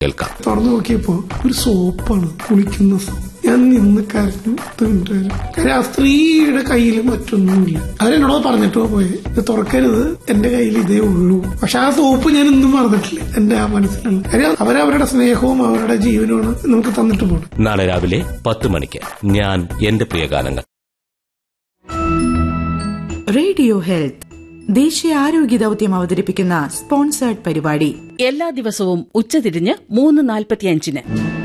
കേൾക്കാം തുറന്നു നോക്കിയപ്പോ ഒരു സോപ്പാണ് കുളിക്കുന്ന സോപ്പ് ഞാൻ നിന്ന് കരഞ്ഞു തീണ്ടുവരും കാര്യം ആ സ്ത്രീയുടെ കയ്യിൽ മറ്റൊന്നുമില്ല അവരെന്നോട് പറഞ്ഞിട്ടോ പോയെ ഇത് തുറക്കരുത് എന്റെ കയ്യിൽ ഇതേ ഉള്ളൂ പക്ഷെ ആ സോപ്പ് ഞാൻ ഇന്നും മറന്നിട്ടില്ല എന്റെ ആ മനസ്സിലുള്ള കാര്യം അവരവരുടെ സ്നേഹവും അവരുടെ ജീവനുമാണ് നമുക്ക് തന്നിട്ട് പോകണം നാളെ രാവിലെ പത്ത് മണിക്ക് ഞാൻ എന്റെ പ്രിയ ഗാനങ്ങൾ റേഡിയോ ഹെൽത്ത് ദേശീയ ആരോഗ്യ ദൌത്യം അവതരിപ്പിക്കുന്ന സ്പോൺസേർഡ് പരിപാടി എല്ലാ ദിവസവും ഉച്ചതിരിഞ്ഞ് മൂന്ന് നാൽപ്പത്തിയഞ്ചിന്